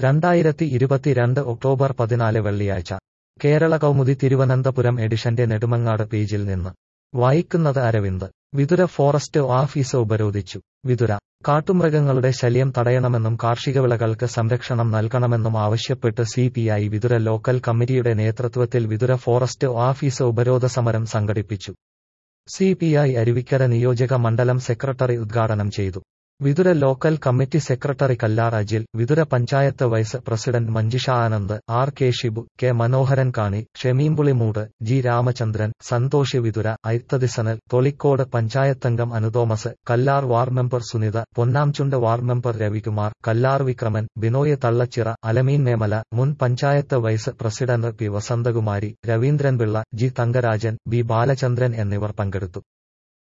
രണ്ടായിരത്തി ഇരുപത്തിരണ്ട് ഒക്ടോബർ പതിനാല് വെള്ളിയാഴ്ച കേരള കൗമുദി തിരുവനന്തപുരം എഡിഷന്റെ നെടുമങ്ങാട് പേജിൽ നിന്ന് വായിക്കുന്നത് അരവിന്ദ് വിതുര ഫോറസ്റ്റ് ഓഫീസ് ഉപരോധിച്ചു വിതുര കാട്ടുമൃഗങ്ങളുടെ ശല്യം തടയണമെന്നും കാർഷിക വിളകൾക്ക് സംരക്ഷണം നൽകണമെന്നും ആവശ്യപ്പെട്ട് സിപിഐ വിതുര ലോക്കൽ കമ്മിറ്റിയുടെ നേതൃത്വത്തിൽ വിതുര ഫോറസ്റ്റ് ഓഫീസ് ഉപരോധ സമരം സംഘടിപ്പിച്ചു സിപിഐ അരുവിക്കര നിയോജക മണ്ഡലം സെക്രട്ടറി ഉദ്ഘാടനം ചെയ്തു Vithura local committee secretary Kallar Ajil Vithura panchayat vice president Manjusha Anand R K Shibu K മനോഹരൻ കാണി ഷെമീംപുളിമൂട് G Ramachandran Santhosh Vithura ഐത്തദിസനൽ Tholicode പഞ്ചായത്തംഗം അനുതോമസ് Kallar ward member Sunitha പൊന്നാംചുണ്ട് ward member Ravikumar Kallar Vikraman Binoy തള്ളച്ചിറ അലമീൻ Memala മുൻ panchayat vice president P Vasanthakumari Raveendran Pillai G തങ്കരാജൻ B Balachandran എന്നിവർ പങ്കെടുത്തു